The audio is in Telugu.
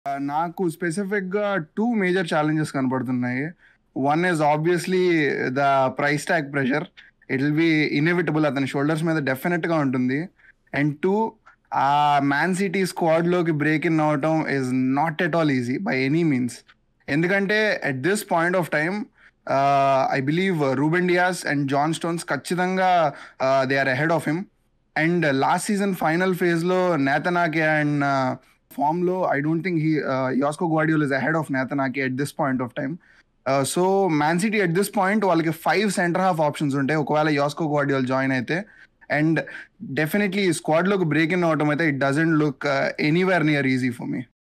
నాకు స్పెసిఫిక్గా టూ మేజర్ ఛాలెంజెస్ కనబడుతున్నాయి one is obviously the price tag pressure it will be inevitable అతని షోల్డర్స్ మీద డెఫినెట్గా ఉంటుంది and two uh Man City స్క్వాడ్లోకి బ్రేక్ ఇన్ అవటం is not at all easy by any means ఎందుకంటే at this point of time I believe Ruben Dias and John Stones ఖచ్చితంగా they are ahead of him and last season final ఫేజ్లో నేతనాకే అండ్ ఫామ్లో I don't think he యాస్కో Gvardiol is ahead of Nathan Ake at this point of time so Man City at this point వాళ్ళకి ఫైవ్ సెంటర్ హాఫ్ ఆప్షన్స్ ఉంటాయి ఒకవేళ యాస్కో గ్వాడియోల్ జాయిన్ అయితే అండ్ డెఫినెట్లీ స్క్వాడ్లోకి బ్రేక్ ఇన్ అవటం అయితే it doesn't look anywhere near easy for me